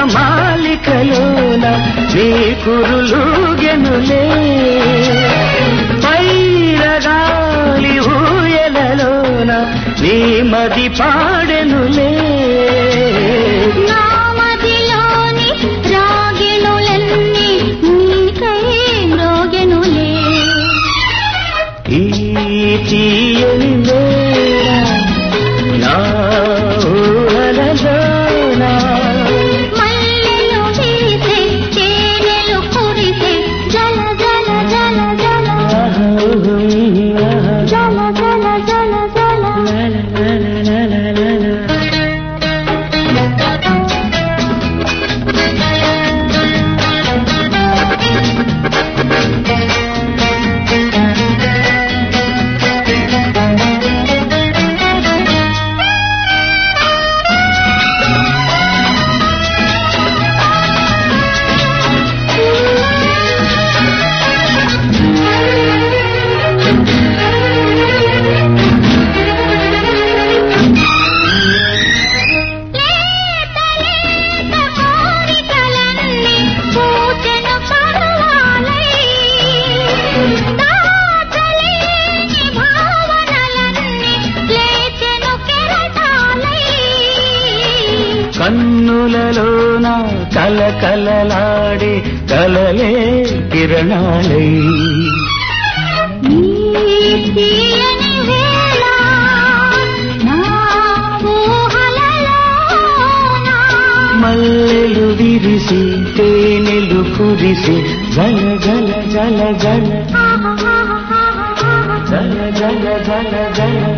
మాలికలోన నీ కురులుగెనులే పైరగాలి ఊయలలోన నీ మది పాడెనులే నామదిలోని రాగిణులన్నీ నీకై మ్రోగెనులే ఈ తీయని వేళ నా ఊహలలోన మల్లెలు వీసే తేనెలు కురిసే జల జల జల జల జల జల జల జల లేత లేత కోరికలన్నీ పూచెను పరువాలై దాచలేని భావనలన్నీ లేచెను కెరటాలై కన్నులలోన కలకలలాడే కలలే కిరణాలై నీ తీయని వేళ నా ఊహలలోన మల్లెలు విరిసి తేనెలు కురిసి జల జల జల జల జల జల జల జల